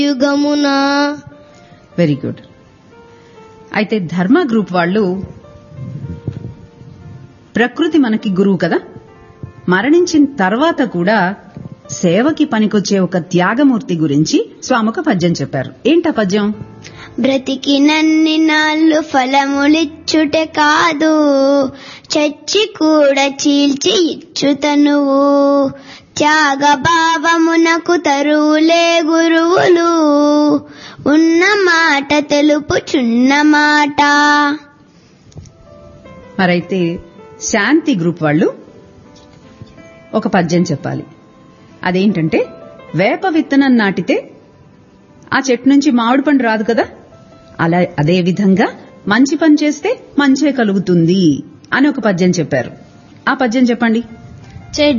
యుగమున very good అయితే ధర్మ group వాళ్ళు ప్రకృతి మనకి గురువు కదా మరణించిన తర్వాత కూడా సేవకి పనికొచ్చే ఒక త్యాగమూర్తి గురించి స్వామి ఒక పద్యం చెప్పారు ఏంటా పద్యం బ్రతికినన్ని నాళ్ళు ఫలములిచ్చుటే కాదు చచ్చి కూడా చీల్చి ఇచ్చుతనువు త్యాగ భావమునకు తరువులే గురువులు ఉన్న మాట తెలుపుచున్న మాట మరైతే శాంతి గ్రూప్ వాళ్ళు ఒక పద్యం చెప్పాలి అదేంటంటే వేప విత్తనం నాటితే ఆ చెట్టు నుంచి మామిడి పండు రాదు కదా అలా అదే విధంగా మంచి పని చేస్తే మంచే కలుగుతుంది అని ఒక పద్యం చెప్పారు ఆ పద్యం చెప్పండి చెడ్డ